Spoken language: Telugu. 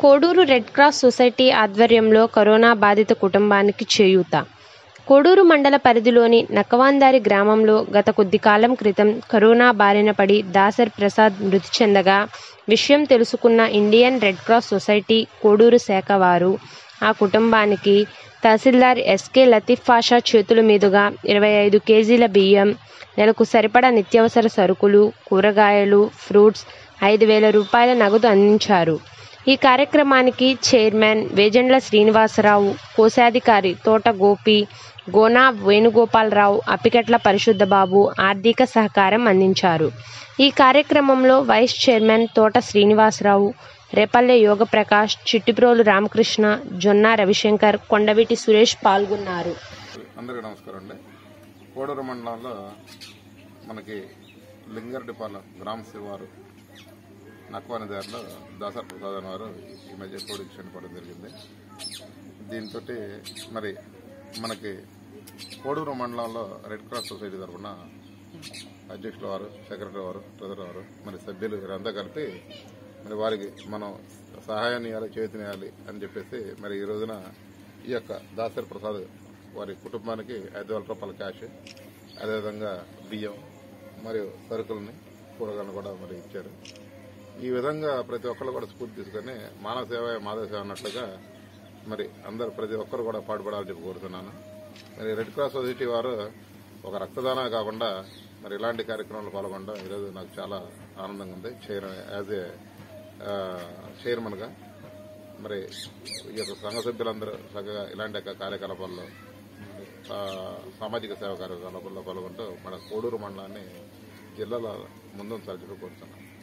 కోడూరు రెడ్ క్రాస్ సొసైటీ ఆధ్వర్యంలో కరోనా బాధిత కుటుంబానికి చేయూత కోడూరు మండల పరిధిలోని నక్కవాందారి గ్రామంలో గత కొద్ది కాలం క్రితం కరోనా బారిన పడి దాసర్ ప్రసాద్ మృతి చెందగా విషయం తెలుసుకున్న Indian red cross society Koduru శాఖ వారు ఆ కుటుంబానికి తహసీల్దార్ ఎస్కే లతీఫ్ పాషా చేతుల మీదుగా ఇరవై ఐదు కేజీల బియ్యం నెలకు సరిపడా నిత్యావసర సరుకులు కూరగాయలు ఫ్రూట్స్ ఐదు వేల రూపాయల నగదు అందించారు ఈ కార్యక్రమానికి చైర్మన్ వేజండ్ల శ్రీనివాసరావు కోశాధికారి తోట గోపి గోనా వేణుగోపాలరావు అప్పికట్ల పరిశుద్ధబాబు ఆర్థిక సహకారం అందించారు ఈ కార్యక్రమంలో వైస్ చైర్మన్ తోట శ్రీనివాసరావు రేపల్లె యోగప్రకాష్ చిట్టిప్రోలు రామకృష్ణ జొన్న రవిశంకర్ కొండవీటి సురేష్ పాల్గొన్నారు అందరికీ నమస్కారం అండి కోడూరు మండలంలో మనకి లింగారెడ్డిపాలెం గ్రామ శివారు నక్వాని దారిలో దాసర్ ప్రసాద్ అనే వారు ఈ మధ్య కోడికి చనిపోవడం జరిగింది దీంతో మరి మనకి కోడూరు మండలంలో రెడ్ క్రాస్ సొసైటీ తరఫున అధ్యక్షుల వారు సెక్రటరీ వారు ట్రెజర్ వారు మరి సభ్యులు వీరంతా కలిపి మరి వారికి మనం సహాయాన్ని ఇవ్వాలి చేతినియాలి అని చెప్పేసి మరి ఈ రోజున ఈ యొక్క దాసరి ప్రసాద్ వారి కుటుంబానికి ఐదు వేల రూపాయల క్యాష్ అదేవిధంగా బియ్యం మరియు సరుకుల్ని కూరగాయలు కూడా మరి ఇచ్చారు ఈ విధంగా ప్రతి ఒక్కరు కూడా స్ఫూర్తి తీసుకొని మానవ సేవ మాధవ సేవ అన్నట్లుగా మరి అందరు ప్రతి ఒక్కరు కూడా పాటుపడాలని చెప్పి కోరుతున్నాను మరి రెడ్ క్రాస్ సొసైటీ వారు ఒక రక్తదానం కాకుండా మరి ఇలాంటి కార్యక్రమాలు పాల్గొనడం ఈరోజు నాకు చాలా ఆనందంగా ఉంది చైర్ యాజ్ ఏ చైర్మన్గా మరి ఈ యొక్క సంఘ సభ్యులందరూ చక్కగా ఇలాంటి యొక్క కార్యకలాపాల్లో ఆ, సామాజిక సేవ కార్యకలాపాల్లో పాల్గొంటూ మన కోడూరు మండలాన్ని జిల్లాలో ముందుంచాలని చెప్పి కోరుతున్నాను